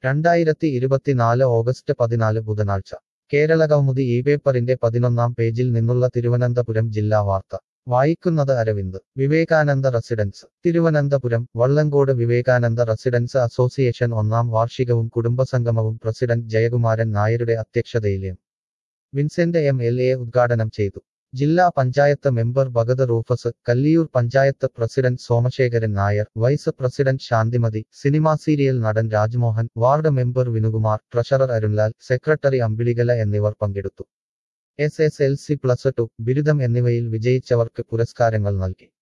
രണ്ടായിരത്തി ഇരുപത്തിനാല് ഓഗസ്റ്റ് പതിനാല് ബുധനാഴ്ച കേരളകൗമുദി ഈ പേപ്പറിന്റെ പതിനൊന്നാം പേജിൽ നിന്നുള്ള തിരുവനന്തപുരം ജില്ലാ വാർത്ത വായിക്കുന്നത് Aravind Vivekananda residents Thiruvananthapuram Vallankode Vivekananda residents association ഒന്നാം വാർഷികവും കുടുംബസംഗമവും പ്രസിഡന്റ് ജയകുമാരൻ നായരുടെ അധ്യക്ഷതയിൽ M Vincent M L A ഉദ്ഘാടനം ചെയ്തു ജില്ലാ panchayat member Bhagat Rufus Kalliyoor panchayat president Somasekharan Nair vice president Santhimathi cinema serial നടൻ Rajmohan ward member Vinukumar treasurer Arunlal secretary Ambilikala എന്നിവർ പങ്കെടുത്തു S S L C plus two ബിരുദം എന്നിവയിൽ വിജയിച്ചവർക്ക് പുരസ്കാരങ്ങൾ നൽകി